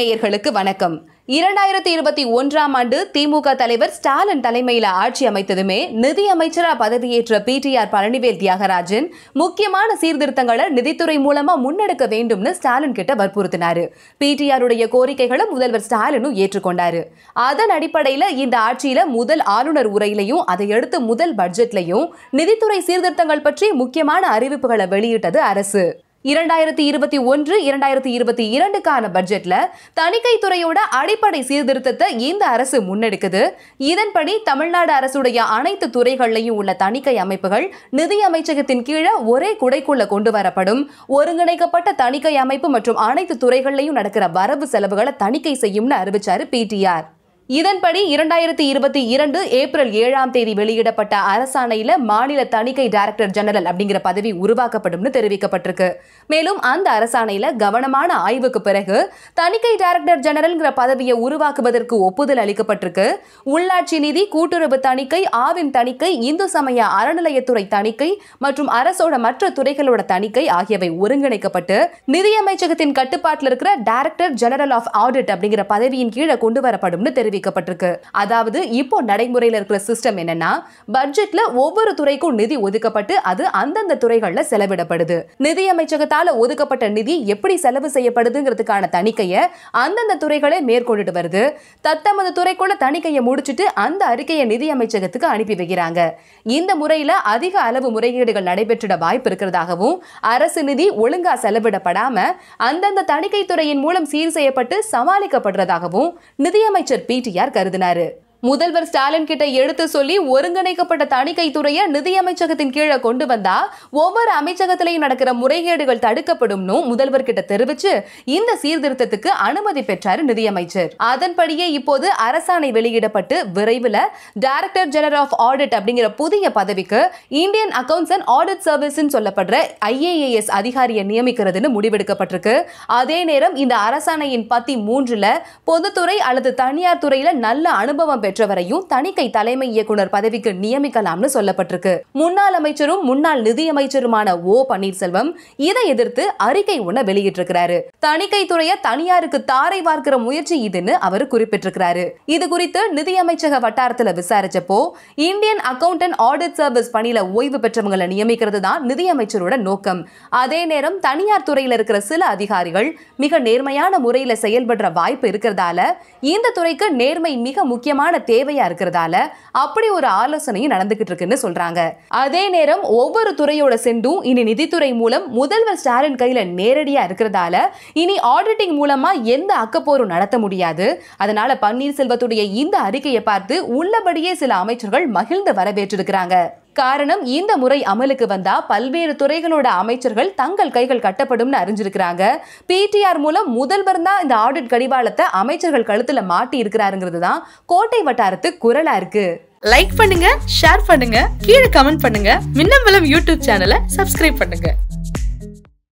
நேயர்களுக்கு வணக்கம் இரண்டாயிரத்தி இருபத்தி ஒன்றாம் ஆண்டு திமுக தலைவர் ஸ்டாலின் தலைமையில ஆட்சி அமைத்ததுமே நிதி அமைச்சரா பதவியேற்ற பிடிஆர் பழனிவேல் தியாகராஜன் முக்கியமான சீர்திருத்தங்களை நிதித்துறை மூலமா முன்னெடுக்க வேண்டும்னு ஸ்டாலின் கிட்ட வற்புறுத்தினாரு பிடிஆருடைய கோரிக்கைகளை முதல்வர் ஸ்டாலினும் ஏற்றுக்கொண்டாரு அதன் அடிப்படையில இந்த ஆட்சியில முதல் ஆளுநர் உரையிலையும் அதையடுத்து முதல் பட்ஜெட்லையும் நிதித்துறை சீர்திருத்தங்கள் பற்றி முக்கியமான அறிவிப்புகளை வெளியிட்டது அரசு இரண்டாயிரத்தி இருபத்தி ஒன்று இரண்டாயிரத்தி இருபத்தி இரண்டுக்கான பட்ஜெட்ல தணிக்கை துறையோட அடிப்படை சீர்திருத்தத்தை இந்த அரசு முன்னெடுக்குது இதன்படி தமிழ்நாடு அரசுடைய அனைத்து துறைகள்லையும் உள்ள தணிக்கை அமைப்புகள் நிதி அமைச்சகத்தின் கீழே ஒரே குடைக்குள்ள கொண்டு வரப்படும் ஒருங்கிணைக்கப்பட்ட தணிக்கை அமைப்பு மற்றும் அனைத்து துறைகள்லையும் நடக்கிற வரவு செலவுகளை தணிக்கை செய்யும்னு அறிவிச்சாரு பிடிஆர் இதன்படி இரண்டாயிரத்தி இருபத்தி இரண்டு ஏப்ரல் ஏழாம் தேதி வெளியிடப்பட்ட அரசாணையில மாநில தணிக்கை டைரக்டர் ஜெனரல் அப்படிங்கிற பதவி உருவாக்கப்படும்னு தெரிவிக்கப்பட்டிருக்கு மேலும் அந்த அரசாணையில கவனமான ஆய்வுக்கு பிறகு தணிக்கை டைரக்டர் ஜெனரல்ங்கிற பதவியை உருவாக்குவதற்கு ஒப்புதல் அளிக்கப்பட்டிருக்கு உள்ளாட்சி நிதி கூட்டுறவு தணிக்கை ஆவின் தணிக்கை இந்து சமய அறநிலையத்துறை தணிக்கை மற்றும் அரசோட மற்ற துறைகளோட தணிக்கை ஆகியவை ஒருங்கிணைக்கப்பட்டு நிதியமைச்சகத்தின் கட்டுப்பாட்டில் இருக்கிற டைரக்டர் ஜெனரல் ஆஃப் ஆடிட் அப்படிங்கிற பதவியின் கீழே கொண்டு வரப்படும்னு தெரிவிக்கப்பட்டிருக்கு அதாவது இப்போ நடைமுறையில் இருக்கிற சிஸ்டம் என்னன்னா பட்ஜெட்ல ஒவ்வொரு துறைக்கும் நிதி ஒதுக்கப்பட்டு அது அந்தந்த துறைகள்ல செலவிடப்படுது நிதி அமைச்சகத்தால ஒதுக்கப்பட்ட நிதி எப்படி செலவு செய்யப்படுதுங்கிறதுக்கான தணிக்கையை அந்தந்த துறைகளே மேற்கொண்டுட்டு வருது தத்தமது துறைக்குள்ள தணிக்கையை முடிச்சிட்டு அந்த அறிக்கையை நிதி அமைச்சகத்துக்கு அனுப்பி வைக்கிறாங்க இந்த முறையில அதிக அளவு முறைகேடுகள் நடைபெற்றிட வாய்ப்பு இருக்கிறதாகவும் அரசு நிதி ஒழுங்கா செலவிடப்படாம அந்தந்த தணிக்கை துறையின் மூலம் சீர் செய்யப்பட்டு சமாளிக்கப்படுறதாகவும் நிதியமைச்சர் பிடிஆர் கருதினாரு முதல்வர் ஸ்டாலின் கிட்ட எடுத்து சொல்லி ஒருங்கிணைக்கப்பட்ட தணிக்கை துறையை நிதியமைச்சகத்தின் கீழே கொண்டு வந்தா ஒவ்வொரு அமைச்சகத்திலையும் நடக்கிற முறைகேடுகள் தடுக்கப்படும்னு முதல்வர் கிட்ட தெரிவிச்சு இந்த சீர்திருத்தத்துக்கு அனுமதி பெற்றாரு நிதியமைச்சர் அதன்படியே இப்போது அரசாணை வெளியிடப்பட்டு விரைவில் டைரக்டர் ஜெனரல் ஆஃப் ஆடிட் அப்படிங்கிற புதிய பதவிக்கு Indian accounts and audit service சொல்லப்படுற ஐஏஏஎஸ் அதிகாரியை நியமிக்கிறதுன்னு முடிவெடுக்கப்பட்டிருக்கு அதே நேரம் இந்த அரசாணையின் பத்தி மூன்றுல பொதுத்துறை அல்லது தனியார் துறையில நல்ல அனுபவம் பெற்றவரையும் தணிக்கை தலைமை இயக்குனர் பதவிக்கு நியமிக்கலாம்னு சொல்லப்பட்டிருக்கு முன்னாள் அமைச்சரும் முன்னாள் நிதியமைச்சருமான ஓ பன்னீர்செல்வம் இதை எதிர்த்து அறிக்கை ஒண்ண வெளியிட்டிருக்கிறாரு தணிக்கை துறையை தனியாருக்கு தாரை பார்க்கிற முயற்சி இதுன்னு அவர் குறிப்பிட்டிருக்கிறாரு இது குறித்து நிதியமைச்சக வட்டாரத்துல விசாரிச்சப்போ Indian account and audit service பணியில ஓய்வு பெற்றவங்களை நியமிக்கிறது தான் நிதியமைச்சரோட நோக்கம் அதே நேரம் தனியார் துறையில இருக்கிற சில அதிகாரிகள் மிக நேர்மையான முறையில செயல்படுற வாய்ப்பு இருக்கிறதால இந்த துறைக்கு நேர்மை மிக முக்கியமான தேவையா இருக்கிறதால அப்படி ஒரு ஆலோசனையும் நடந்துகிட்டு இருக்குன்னு சொல்றாங்க அதே நேரம் ஒவ்வொரு துறையோட செண்டும் இனி நிதித்துறை மூலம் முதல்வர் ஸ்டாலின் கையில நேரடியா இருக்கிறதால இனி ஆடிட்டிங் மூலமா எந்த அக்கப்போரும் நடத்த முடியாது அதனால பன்னீர்செல்வத்துடைய இந்த அறிக்கையை பார்த்து உள்ளபடியே சில அமைச்சர்கள் மகிழ்ந்து வரவேற்றிருக்கிறாங்க காரணம் இந்த முறை அமலுக்கு வந்தா பல்வேறு துறைகளோட அமைச்சர்கள் தங்கள் கைகள் கட்டப்படும்னு அறிஞ்சிருக்கிறாங்க பிடிஆர் மூலம் முதல்வர் தான் இந்த ஆடிட் கடிவாளத்தை அமைச்சர்கள் கழுத்துல மாட்டி இருக்கிறாருங்கிறது தான் கோட்டை வட்டாரத்து குரலா இருக்கு லைக் பண்ணுங்க ஷேர் பண்ணுங்க கீழே கமெண்ட் பண்ணுங்க மின்னம்பலம் யூடியூப் சேனலை சப்ஸ்கிரைப் பண்ணுங்க